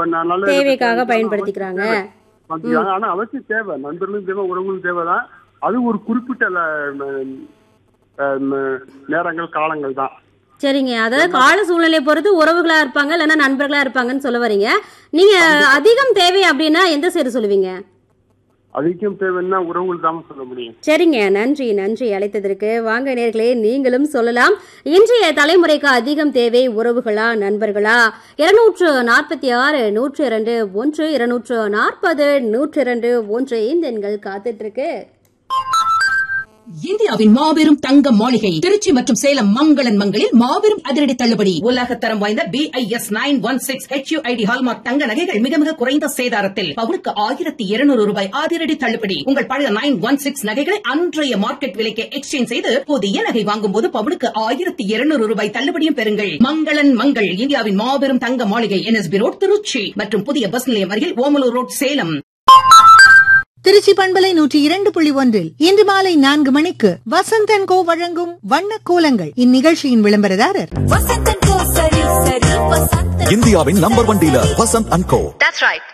ந- நல்ல தேவைக்காக பயன்படுத்திக்கிறாங்க பயன்படுத்திக்கிறாங்க. ஆனா அவசியம் தேவை நண்பர்களும் தேவை உறவுகளும் தேவைதான் அது ஒரு குறிப்பிட்ட ல- ம- அஹ் ம- நேரங்கள் காலங்கள் தான் சரிங்க அதாவது கால சூழ்நிலையை பொறுத்து உறவுகளா இருப்பாங்க இல்லைன்னா நண்பர்களா இருப்பாங்கன்னு சொல்ல வரீங்க நீங்க அதிகம் தேவை அப்படின்னா எந்த சைடு சொல்லுவீங்க அதிகம் தேவைன்னா உறவுகள் தான் சொல்ல முடியும் சரிங்க நன்றி நன்றி அழைத்ததற்கு வாங்க நேர்களே நீங்களும் சொல்லலாம் இன்றைய தலைமுறைக்கு அதிகம் தேவை உறவுகளா நண்பர்களா இருநூற்று நாற்பத்தி ஆறு நூற்று இரண்டு ஒன்று இருநூற்று நாற்பது நூற்று இரண்டு ஒன்று இந்த எண்கள் காத்துட்டு இருக்கு இந்தியாவின் மாபெரும் தங்க மாளிகை திருச்சி மற்றும் சேலம் மங்களன் மங்களில் மாபெரும் அதிரடி தள்ளுபடி உலக தரம் வாய்ந்த B I S nine one six HUID hallmark தங்க நகைகள் மிக மிக குறைந்த சேதாரத்தில் பவுனுக்கு ஆயிரத்தி இருநூறு ரூபாய் அதிரடி தள்ளுபடி உங்கள் பழைய நைன் ஒன் சிக்ஸ் நகைகளை அன்றைய மார்க்கெட் விலைக்கு எக்ஸ்சேஞ்ச் செய்து புதிய நகை வாங்கும் போது பவுனுக்கு ஆயிரத்தி இருநூறு ரூபாய் தள்ளுபடியும் பெறுங்கள் மங்களன் மங்கள் இந்தியாவின் மாபெரும் தங்க மாளிகை என்எஸ்பி ரோட் திருச்சி மற்றும் புதிய பஸ் நிலையம் அருகில் ஓமலூர் ரோட் சேலம் திருச்சி பண்பலை நூற்றி இரண்டு புள்ளி ஒன்றில் இன்று மாலை நான்கு மணிக்கு வசந்தன் கோ வழங்கும் வண்ண கோலங்கள் இந்நிகழ்ச்சியின் விளம்பரதாரர் வசந்தன் கோ சரி சரி வசந்தன் இந்தியாவின் number one dealer Vasanth and co That's right.